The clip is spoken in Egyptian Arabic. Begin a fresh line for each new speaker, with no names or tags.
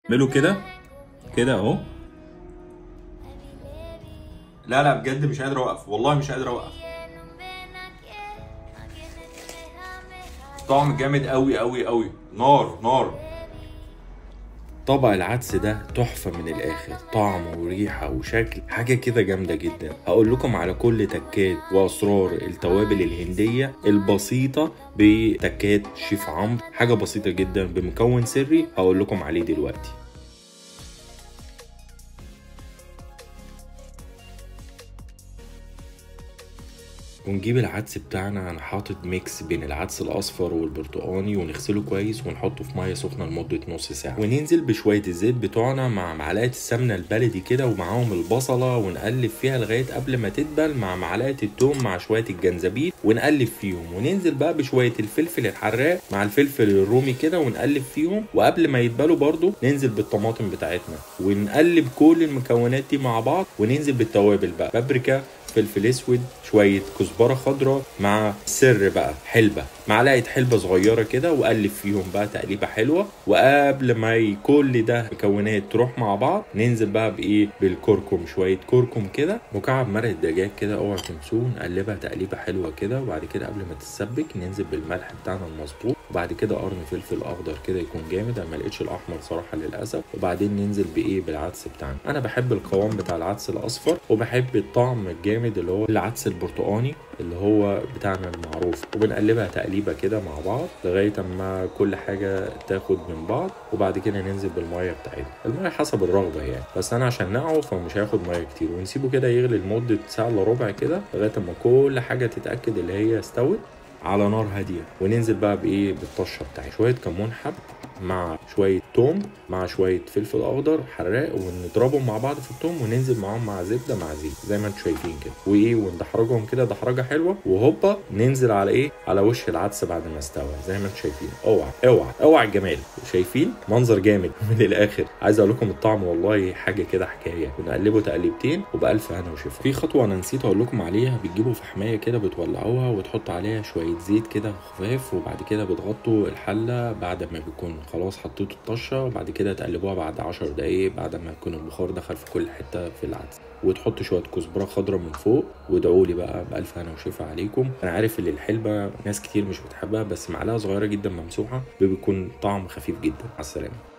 اعمله كده كده اهو لا لا بجد مش قادر اوقف والله مش قادر اوقف طعم جامد قوي قوي قوي نار نار طبق العدس ده تحفة من الآخر طعم وريحة وشكل حاجة كده جامدة جدا هقول لكم على كل تكات وأسرار التوابل الهندية البسيطة بتكات شيف عمرو حاجة بسيطة جدا بمكون سري هقول لكم عليه دلوقتي ونجيب العدس بتاعنا انا حاطط ميكس بين العدس الاصفر والبرتقاني ونغسله كويس ونحطه في ميه سخنه لمده نص ساعه وننزل بشويه الزيت بتوعنا مع معلقه السمنه البلدي كده ومعاهم البصله ونقلب فيها لغايه قبل ما تدبل مع معلقه التوم مع شويه الجنزبيل ونقلب فيهم وننزل بقى بشويه الفلفل الحراق مع الفلفل الرومي كده ونقلب فيهم وقبل ما يدبلوا برضو ننزل بالطماطم بتاعتنا ونقلب كل المكونات دي مع بعض وننزل بالتوابل بقى بابريكا فلفل اسود شويه كزبره خضراء مع سر بقى حلبه معلقه حلبه صغيره كده وقلب فيهم بقى تقليبه حلوه وقبل ما كل ده مكونات تروح مع بعض ننزل بقى بايه بالكركم شويه كركم كده مكعب مرق الدجاج كده اوعى تنسوه نقلبها تقليبه حلوه كده وبعد كده قبل ما تتسبك ننزل بالملح بتاعنا المظبوط وبعد كده قرن فلفل اخضر كده يكون جامد انا ما لقيتش الاحمر صراحه للاسف وبعدين ننزل بايه بالعدس بتاعنا انا بحب القوام بتاع العدس الاصفر وبحب الطعم الجامد اللي هو العدس البرتقاني اللي هو بتاعنا المعروف وبنقلبها تقليبه كده مع بعض لغايه اما كل حاجه تاخد من بعض وبعد كده ننزل بالميه بتاعتنا الميه حسب الرغبه يعني بس انا عشان نقعه فمش هياخد ميه كتير ونسيبه كده يغلي لمده ساعه الا ربع كده لغايه اما كل حاجه تتاكد اللي هي استوت على نار هاديه وننزل بقى بايه بالطشه بتاعي شويه كمون حب مع شويه توم مع شويه فلفل اخضر حراق ونضربهم مع بعض في التوم وننزل معاهم مع زبده مع زيت زي ما انتم شايفين كده وايه وندحرجهم كده دحرجه حلوه وهوبا ننزل على ايه على وش العدس بعد ما استوى زي ما انتم شايفين اوعى اوعى اوعى الجمال شايفين منظر جامد من الاخر عايز اقول لكم الطعم والله حاجه كده حكايه بنقلبه تقليبتين وبالف هنا وشفا في خطوه انا نسيت اقول لكم عليها بتجيبوا فحمايه كده بتولعوها وتحطوا عليها شويه زيت كده خفاف وبعد كده بتغطوا الحله بعد ما بيكون خلاص حطيتوا الطشه وبعد كده تقلبوها بعد 10 دقايق بعد ما يكون البخار دخل في كل حته في العدس وتحط شويه كزبره خضراء من فوق وادعوا لي بقى بالف هنا وشفا عليكم انا عارف ان الحلبه ناس كتير مش بتحبها بس معلقه صغيره جدا ممسوحه بيكون طعم خفيف جدا على السلامه